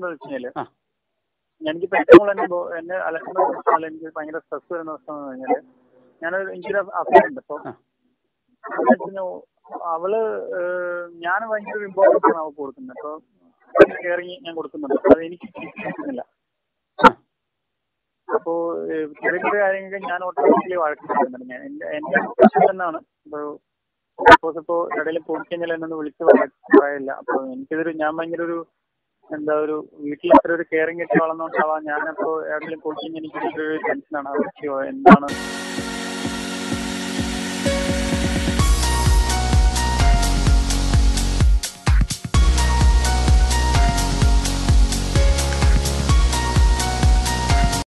എന്താ വെച്ച് കഴിഞ്ഞാല് ആ. എനിക്കിപ്പോ ഏറ്റവും കൂടുതൽ എന്നെ ബോ- എന്നെ അലക്കുന്ന പ്രശ്നമല്ല എനിക്ക് ഭയങ്കര സ്ട്രെസ് വരുന്ന പ്രശ്നം എന്ന് പറഞ്ഞാല് ഞാനൊരു എനിക്കൊരു അഫയർ ഉണ്ട് അപ്പൊ ആ. അതെന്ന് വെച്ച് കഴിഞ്ഞാ അവള് ഞാൻ ഭയങ്കര ഒരു ഇമ്പോർട്ടൻസ് ആണ് അവൾക്ക് കൊടുക്കുന്നത് അപ്പൊ കെയറിങ് ഞാൻ കൊടുക്കുന്നുണ്ട് അത് എനിക്ക് തിരിച്ച് കിട്ടുന്നില്ല ആ. അപ്പോ ഏഹ്, ചെറിയ ചെറിയ കാര്യങ്ങൾക്ക് ഞാൻ ഓട്ടോമാറ്റിക്കലി വഴക്ക് പറയുന്നുണ്ട് ഞാൻ എന്റെ എന്റെ പ്രശ്നം തന്നെയാണ് ഇപ്പൊ സപ്പോസ് ഇപ്പോ ഇടയിൽ പോയിക്കഴിഞ്ഞാൽ എന്നൊന്ന് വിളിച്ച് പറയ- പറയില്ല അപ്പൊ എനിക്കിതൊരു ഞാൻ ഭയങ്കര ഒരു എന്താ ഒരു വീട്ടിൽ അത്ര ഒരു കെയറിംഗ് ഒക്കെ വളർന്നുകൊണ്ടാവാം ഞാനപ്പോ എവിടെയെങ്കിലും പോയിക്കഴിഞ്ഞാൽ എനിക്ക് ഒരു ടെൻഷനാണ് അവർക്ക് എന്താണ്